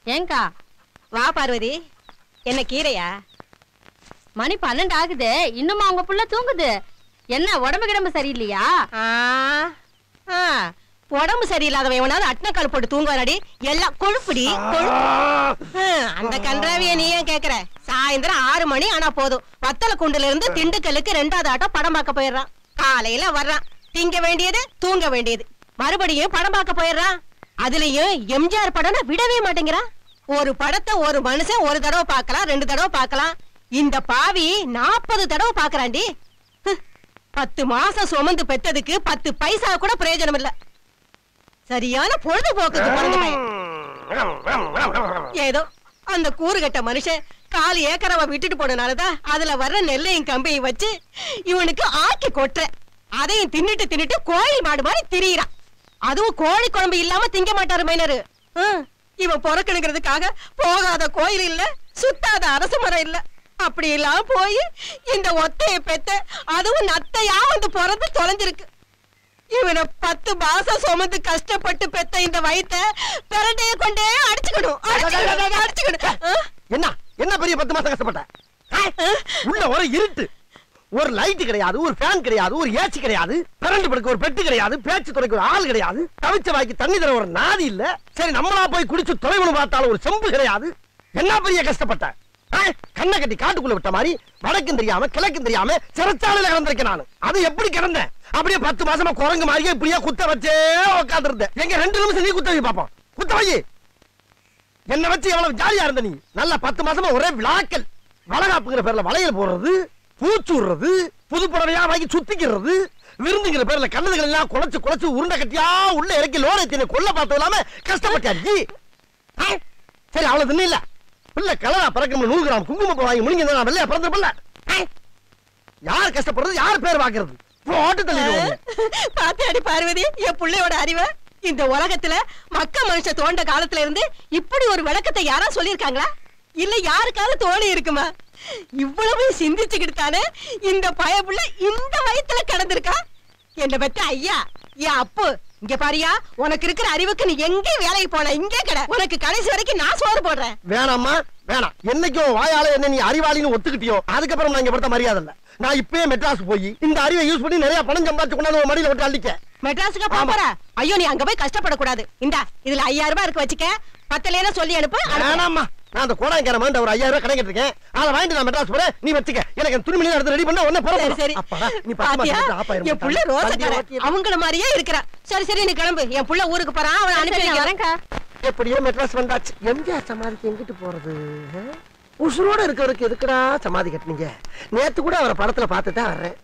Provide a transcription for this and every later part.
ஏங்கா வா பார்வதி என்ன கீரையா மணி பன்னெண்டு ஆகுது இன்னுமா உங்க புள்ள தூங்குது என்ன உடம்பு கிடம்பு சரியில்லையா ஆ, ஆ, உடம்பு சரியில்லாதவன் எவனாவது அட்னக்கால் போட்டு தூங்குவானடி எல்லாம் கொழுப்புடி கொழுப்பு ஹம், அந்த கன்றாவிய நீ ஏன் கேக்குற சாயந்தரம் ஆறு மணி ஆனா போதும் வத்தல குண்டுல இருந்து திண்டுக்கல்லுக்கு ரெண்டாவது ஆட்டம் படம் பார்க்க போயிடுறான் காலையில வர்றான் திங்க வேண்டியது தூங்க வேண்டியது மறுபடியும் படம் பார்க்க போயிடுறான் அதுலயும் எம்ஜிஆர் படம்னா விடவே மாட்டேங்கிறான் ஒரு படத்தை ஒரு மனுஷன் ஒரு தடவை பார்க்கலாம் ரெண்டு தடவை பார்க்கலாம் இந்த பாவி நாற்பது தடவை பார்க்கறான்டி ஹ், பத்து மாசம் சுமந்து பெத்ததுக்கு பத்து பைசா கூட பிரயோஜனம் இல்ல சரியான பொழுதுபோக்குக்கு பிறந்த பையன். ஏதோ அந்த கூறுகட்ட மனுஷன் கால் ஏக்கரவ விட்டுட்டு போனனாலதான் அதுல வர்ற நெல்லையும் கம்பையும் வச்சு இவனுக்கு ஆக்கி கொட்டுற அதையும் தின்னுட்டு தின்னுட்டு கோழி மாடு மாதிரி திரியிறான் அதுவும் கோழி குழம்பு இல்லாம திங்க மாட்டாரு மைனரு ஹம், இவன் பொறக்கணுங்கிறதுக்காக போகாத கோயில் இல்ல சுத்தாத அரச மரம் இல்ல அப்படி எல்லாம் போய் இந்த ஒத்தைய பெத்த அதுவும் நத்தையா வந்து பிறந்து தொலைஞ்சிருக்கு இவனை பத்து மாசம் சுமந்து கஷ்டப்பட்டு பெத்த இந்த வயித்தை பிரண்டைய கொண்டே அடிச்சுக்கணும் அடிச்சுக்கணும், அடிச்சுக்கணும் ஆ? என்ன என்ன பெரிய பத்து மாசம் கஷ்டப்பட்ட ஆ? உள்ள ஒரு இருட்டு ஒரு லைட் கிடையாது ஒரு ஃபேன் கிடையாது ஒரு ஏசி கிடையாது கரண்ட் படுக்க ஒரு பெட்டு கிடையாது பேச்சு துறைக்கு ஒரு ஆள் கிடையாது தவிச்ச வாய்க்கு தண்ணி தர ஒரு நாதி இல்ல சரி நம்மளா போய் குடிச்சு தொலைவனு பார்த்தாலும் ஒரு செம்பு கிடையாது என்ன பெரிய கஷ்டப்பட்ட ஆ? கண்ணை கட்டி காட்டுக்குள்ள விட்ட மாதிரி வடக்கும் தெரியாம கிழக்கும் தெரியாம சிறைச்சாலையில கிடந்திருக்கேன் நான் அது எப்படி கிடந்தேன் அப்படியே பத்து மாசமா குரங்கு மாதிரியே இப்படியே குத்த வச்சே உட்காந்துருந்தேன் எங்க ரெண்டு நிமிஷம் நீ குத்த வை பாப்போம் குத்த வை என்ன வச்சு எவ்வளவு ஜாலியா இருந்த நீ நல்ல பத்து மாசமா ஒரே விழாக்கல் வளகாப்புங்கிற பேர்ல வளையல் போடுறது பூச்சுடுறது புது புடவையா வாங்கி சுத்திக்கிறது விருந்துங்கிற பேர்ல கண்ணதுகள் எல்லாம் குலைச்சு குலைச்சு உருண்டை கட்டியா உள்ள இறக்கி லோரை தின்னு கொல்ல பார்த்தது இல்லாம கஷ்டப்பட்டாச்சு ஆ? சரி அவ்வளவு தின்னு இல்ல பிள்ளை கலரா பறக்கணும் நூறு கிராம் குங்குமம் வாங்கி முழுங்கி நான் வெள்ளையா பிறந்த பிள்ளை ஆ? யார் கஷ்டப்படுறது யார் பேர் பாக்குறது போட்டு தள்ளிடுவோம் பாத்தியாடி பார்வதி என் புள்ளையோட அறிவை இந்த உலகத்துல மக்க மனுஷ தோண்ட காலத்துல இருந்து இப்படி ஒரு விளக்கத்தை யாரா சொல்லிருக்காங்களா இல்ல யாருக்காவது தோணி இருக்குமா இவ்வளவு சிந்திச்சுக்கிட்டு தானே இந்த பயப்புள்ள இந்த வயத்துல கிடந்திருக்கா என்ன பத்தி ஐயா என் அப்பு இங்க பாரியா உனக்கு இருக்கிற அறிவுக்கு நீ எங்க வேலைக்கு போன இங்கே கிட உனக்கு கடைசி வரைக்கும் நான் சோறு போடுறேன் வேணாம்மா வேணாம் என்னைக்கும் வாயால என்ன நீ அறிவாளின்னு ஒத்துக்கிட்டியோ அதுக்கப்புறம் நான் இங்க படுத்த மரியாதை இல்ல நான் இப்பயே மெட்ராஸ் போய் இந்த அறிவை யூஸ் பண்ணி நிறைய பணம் சம்பாதிச்சு கொண்டாந்து உன் மடியில விட்டு அள்ளிக்க மெட்ராஸுக்கு போக ஆமா. போற ஐயோ நீ அங்க போய் கஷ்டப்படக்கூடாது இந்தா இதுல ஐயாயிரம் ரூபாய் இருக்கு வச்சுக்க பத்தலையா சொல்லி அனுப்பு அனுப்பு. வேணாம்மா நான் அந்த கோடாய்க்கார மாதிரி ஒரு ஐயாயிரம் ரூபாய் கடன் கட்டிருக்கேன் அதை வாங்கிட்டு நான் மெட்ராஸ் போறேன் நீ வச்சுக்க எனக்கு அந்த துணிமணி எடுத்து ரெடி பண்ண உடனே போற சரி சரி அப்பா நீ பத்து பாத்தியா? மாசம் ஆஃப் ஆயிரும் என் புள்ள ரோசக்கார அவங்கள மாதிரியே இருக்கிறா சரி சரி நீ கிளம்பு என் புள்ள ஊருக்கு போறான் அவன் அனுப்பி சரி, வைக்கிறேன் வரேன்க்கா எப்படியோ மெட்ராஸ் வந்தாச்சு எம்ஜிஆர் சமாதிக்கு எங்கிட்டு போறது ஆ? உசுரோட இருக்கிறவருக்கு எதுக்குடா சமாதி கட்டினீங்க நேத்து கூட அவரை படத்துல பார்த்து தான் வர்றேன்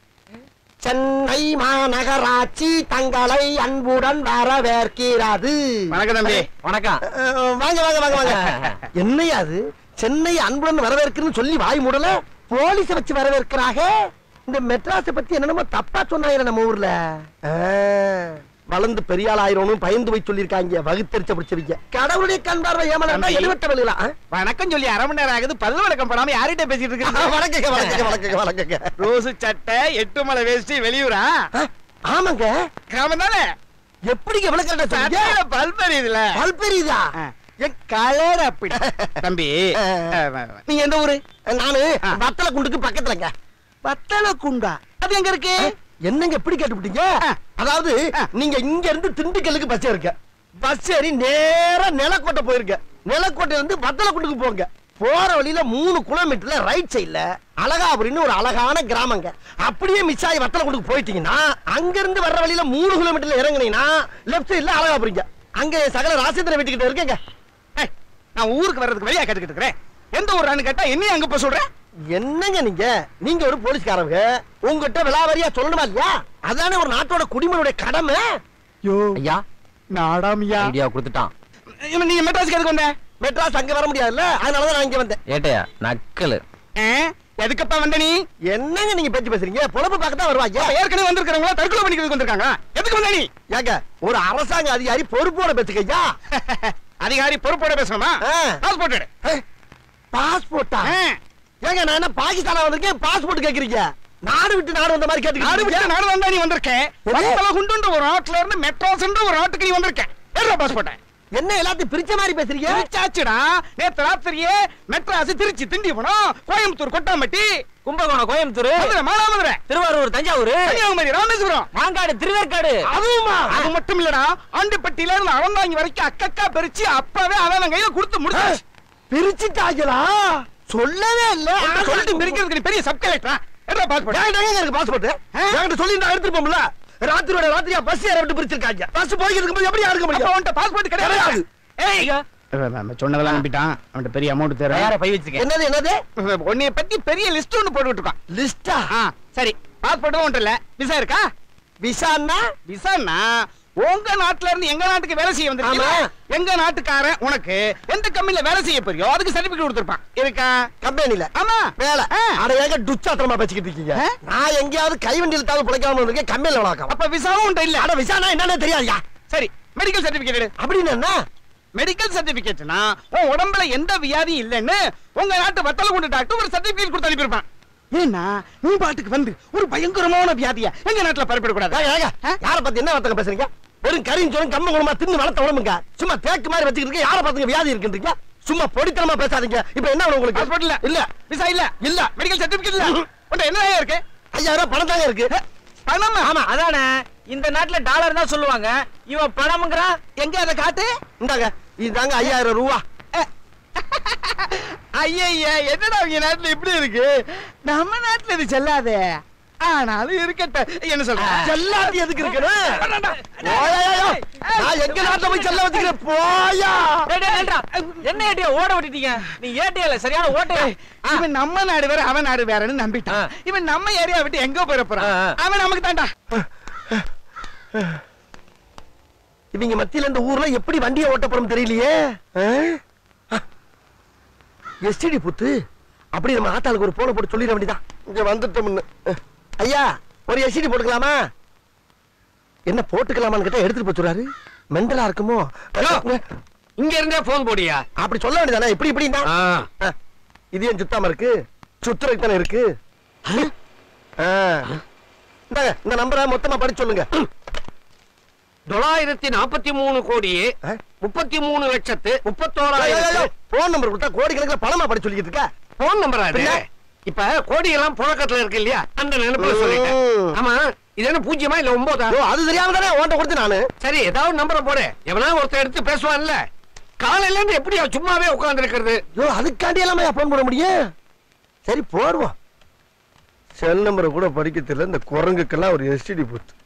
சென்னை மாநகராட்சி தங்களை அன்புடன் வரவேற்கிறது வணக்கம் தம்பி வணக்கம் அஹ், வாங்க வாங்க வாங்க வாங்க என்னையா அது சென்னை அன்புடன் வரவேற்கிறன்னு சொல்லி வாய் மூடல போலீஸ வச்சு வரவேற்கிறாக இந்த மெட்ராஸ பத்தி என்னென்னமோ தப்பா சொன்னாங்க நம்ம ஊர்ல அஹ், வளர்ந்து பெரிய ஆள் ஆயிரணும் பயந்து போய் சொல்லிருக்காங்க வகுத்தறிச்ச பிடிச்சிருக்க கடவுளுடைய கண் பார்வை ஏமாளா தம்பி. எழுவட்ட வெளியில வணக்கம் சொல்லி அரை மணி நேரம் ஆகுது பல்லு வழக்கம் படாம யார்கிட்ட பேசிட்டு இருக்கு வணக்கங்க வணக்கங்க வணக்கங்க வணக்கங்க ரோசு சட்டை எட்டு மலை வேஷ்டி வெளியூரா அஹ், ஆமாங்க கிராமம் தானே எப்படிங்க விளக்கறத சட்டையில சொன்னீங்க பல் தெரியுதுல பல்பெரியுதா என் கலர் அப்படி தம்பி அஹ். அஹ், வா, வா. நீங்க எந்த ஊரு நானு ஆ. வத்தல குண்டுக்கு பக்கத்துலங்க வத்தல குண்டா அது எங்க இருக்கு என்னங்க எப்படி கேட்டுப்பிட்டீங்க ஆ. அதாவது ஆ. நீங்க இங்க இருந்து திண்டுக்கல்லுக்கு பஸ் ஏறுங்க பஸ் ஏறி நேரா நிலக்கோட்டை போயிருங்க நிலக்கோட்டை இருந்து வத்தலக்குண்டுக்கு போங்க போற வழியில மூணு கிலோமீட்டர்ல ரைட் சைடுல அழகாபுரின்னு ஒரு அழகான கிராமங்க அப்படியே மிஸ் ஆகி வத்தலக்குண்டுக்கு போயிட்டீங்கன்னா அங்க இருந்து வர்ற வழியில மூணு கிலோமீட்டர்ல இறங்குனீங்கன்னா லெஃப்ட் சைடுல அழகாபுரிங்க அங்க என் சகல ராசேந்திர வீட்டுக்கிட்ட இருக்கேங்க ஏய், நான் ஊருக்கு வர்றதுக்கு வெளியா கேட்டுக்கிட்டு இருக்கிறேன் எந்த ஊரான்னு கேட்டா என்னையும் அங்க போய் சொல்றேன் என்னங்க நீங்க நீங்க ஒரு போலீஸ்காரங்க உங்ககிட்ட விலாவரியா சொல்லணுமா இல்லையா அதானே ஒரு நாட்டோட குடிமனுடைய கடமை யோ ஐயா நாடாமியா ஐடியா கொடுத்துட்டான் இவன் நீங்க மெட்ராஸ்க்கு எதுக்கு வந்த மெட்ராஸ் அங்க வர முடியாதுல்ல அதனாலதான் நான் இங்க வந்தேன் ஏட்டையா நக்கலு ஆ? எதுக்கப்பா வந்த நீ என்னங்க நீங்க பேச்சு பேசுறீங்க பொழப்பு பார்க்க தான் வருவாங்க அப்ப ஏற்கனவே வந்திருக்கிறவங்களா தற்கொலை பண்ணிக்கிறதுக்கு வந்திருக்காங்க எதுக்கு வந்த நீ ஏங்க ஒரு அரசாங்க அதிகாரி பொறுப்போட பேசுக்கையா அதிகாரி பொறுப்போட பேசணுமா ஆ. பாஸ்போர்ட் எடு பாஸ்போர்ட்டா ஆ. ஏங்க நான் என்ன பாகிஸ்தானா வந்திருக்கேன் பாஸ்போர்ட் கேக்குறீங்க நாடு விட்டு நாடு வந்த மாதிரி நாடு விட்டு கேட்டுக்கிட்டு நாடு வந்தா நீ வந்திருக்க எது? வத்தல குண்டுன்ற ஒரு நாட்டுல இருந்து மெட்ராஸ்ன்ற ஒரு நாட்டுக்கு நீ வந்திருக்க எடுறா பாஸ்போர்ட் என்ன எல்லாத்தையும் பிரிச்ச மாதிரி பேசுறீங்க பிரிச்சாச்சுடா நேத்து ராத்திரியே மெட்ராஸ் திருச்சி திண்டிவனம் கோயம்புத்தூர் கொட்டாம்பட்டி கும்பகோணம் கோயம்புத்தூர் மதுரை மானாமதுரை திருவாரூர் தஞ்சாவூர் கன்னியாகுமரி ராமேஸ்வரம் மாங்காடு திருவேற்காடு அதுவுமா அது மட்டும் இல்லடா ஆண்டிப்பட்டியில இருந்து அவந்தாங்கி வரைக்கும் அக்கக்கா பிரிச்சு அப்பவே அவன் கையில கொடுத்து முடிச்சாச்சு பிரிச்சுட்டாங்களா சொல்லவே இல்ல உன்கிட்ட சொல்லிட்டு பிரிக்கிறதுக்கு நீ பெரிய சப் கலெக்டரா என்ன பாஸ்போர்ட் என்கிட்ட எங்க இருக்கு பாஸ்போர்ட் என்கிட்ட சொல்லி நான் எடுத்துட்டு ராத்திரியோட ராத்திரியா பஸ் ஏற விட்டு பிரிச்சிருக்காங்க பஸ் போய்க்கிறதுக்கு போது எப்படி இருக்க அப்ப முடியும் உன்கிட்ட பாஸ்போர்ட் கிடையாது கிடையாது. ஏய் சொன்னதெல்லாம் நம்பிட்டான் அவன்கிட்ட பெரிய அமௌண்ட் யார பை வச்சுக்க என்னது என்னது உன்னைய பத்தி பெரிய லிஸ்ட் ஒன்னு போட்டுட்டு இருக்கான் லிஸ்டா ஆ, சரி பாஸ்போர்ட்டும் ஒன்றும் இல்ல விசா இருக்கா விசான்னா விசான்னா உங்க நாட்டுல இருந்து எங்க நாட்டுக்கு வேலை செய்ய வந்திருக்கீங்க ஆமா. எங்க நாட்டுக்காரன் உனக்கு எந்த கம்பெனில வேலை செய்ய போறியோ அதுக்கு சர்டிபிகேட் கொடுத்திருப்பான் இருக்கா கம்பெனில ஆமா வேலை ஆ. அட ஏங்க டுச்சாத்திரமா பேசிக்கிட்டு இருக்கீங்க ஆ? நான் எங்கேயாவது கைவண்டியில் தாவு பிழைக்காம இருக்கேன் கம்பெனில வளர்க்கலாம் அப்ப விசாவும் உன்ட்ட இல்ல அட விசானா என்னன்னு தெரியாதுயா சரி மெடிக்கல் சர்டிபிகேட் அப்படின்னு என்ன மெடிக்கல் சர்டிபிகேட்னா உன் உடம்புல எந்த வியாதியும் இல்லைன்னு உங்க நாட்டு வத்தல கொண்டு டாக்டர் ஒரு சர்டிபிகேட் கொடுத்து அனுப்பியிருப்பான் ஏன்னா நீ பாட்டுக்கு வந்து ஒரு பயங்கரமான வியாதிய எங்க நாட்டுல பரப்பிடக்கூடாது ஏங்க, ஏங்க, யார பத்தி என்ன வார்த்தை பேசுறீங்க வெறும் கரியும் சொல்லும் கம்ம குணமா தின்னு வளர்த்த உடம்புங்க சும்மா தேக்கு மாதிரி வச்சுக்கிட்டு இருக்க யார பாத்துங்க வியாதி இருக்குன்றீங்க சும்மா பொடித்தனமா பேசாதீங்க இப்ப என்ன வேணும் உங்களுக்கு பாஸ்போர்ட் இல்ல இல்ல விசா இல்ல இல்ல மெடிக்கல் சர்டிபிகேட் இல்ல ம்ஹும். உன்ட்ட என்ன இருக்கு ஐயாயிரம் ரூபாய் பணம் தாங்க இருக்கு பணம் ஆமா அதானே இந்த நாட்டுல டாலர் தான் சொல்லுவாங்க இவன் பணம்ங்கிறான் எங்க அதை காட்டு இந்தாங்க இதுதாங்க ஐயாயிரம் ரூபா ஐயா என்னடா அவங்க நாட்டுல இப்படி இருக்கு நம்ம நாட்டுல இது செல்லாதே ஆனாலும் இருக்கட்டும் என்ன சொல்ற செல்லாட்டி எதுக்கு இருக்கணும் போயா நான் எங்க நாட்டுல போய் செல்ல வச்சுக்கிறேன் போயா டேய், டேய், நில்றா. என்ன ஏட்டியா ஓட விட்டுட்டீங்க நீ ஏட்டியா சரியான ஓட்டையா இவன் நம்ம நாடு வேற அவன் நாடு வேறன்னு நம்பிட்டான் ஆ. இவன் நம்ம ஏரியா விட்டு எங்க போற போறான் ஆ, ஆ. அவன் நமக்கு தான்டா இவங்க மத்தியில இந்த ஊர்ல எப்படி வண்டியை ஓட்ட போறோம் தெரியலையே எஸ்டிடி புத்து அப்படி நம்ம ஆத்தாளுக்கு ஒரு போன போட்டு சொல்லிட வேண்டியதான் இங்க வந்துட்டோம்னு அஹ். ஐயா ஒரு எஸ்டிடி போட்டுக்கலாமா என்ன போட்டுக்கலாமான்னு கேட்டா எடுத்துட்டு போச்சுறாரு மெண்டலா இருக்குமோ ஹலோ. இங்க இருந்தே போன் போடியா அப்படி சொல்ல வேண்டியதானே இப்படி இப்படின்னா ஆ. அஹ். இது ஏன் சுத்தாம இருக்கு சுத்துறதுக்கு தானே இருக்கு ஆ. இந்தாங்க இந்த நம்பரை மொத்தமா படிச்சு சொல்லுங்க தொள்ளாயிரத்தி நாற்பத்தி மூணு கோடி ஆ? முப்பத்தி மூணு லட்சத்து முப்பத்தோராயிரத்து போன் நம்பர் கொடுத்தா கோடிக்கணக்கில் பணமா படி சொல்லிக்கிட்டு இருக்க போன் நம்பரா அது பின்ன? இப்ப கோடி எல்லாம் புழக்கத்துல இருக்கு இல்லையா அந்த நினைப்புல சொல்லிட்டேன் ம். ஆமா இது என்ன பூஜ்ஜியமா இல்ல ஒன்பதா ஐயோ, அது தெரியாம தானே உன்ட்ட கொடுத்து நானு சரி ஏதாவது நம்பரை போடு எவனா ஒருத்தர் எடுத்து பேசுவான்ல காலையில இருந்து எப்படியா சும்மாவே உட்கார்ந்து இருக்கிறது ஐயோ அதுக்காண்டி எல்லாமே போன் போட முடியும் சரி போடுவோம் செல் நம்பரை கூட படிக்க தெரியல இந்த குரங்குக்கெல்லாம் ஒரு எஸ்டிடி போத்து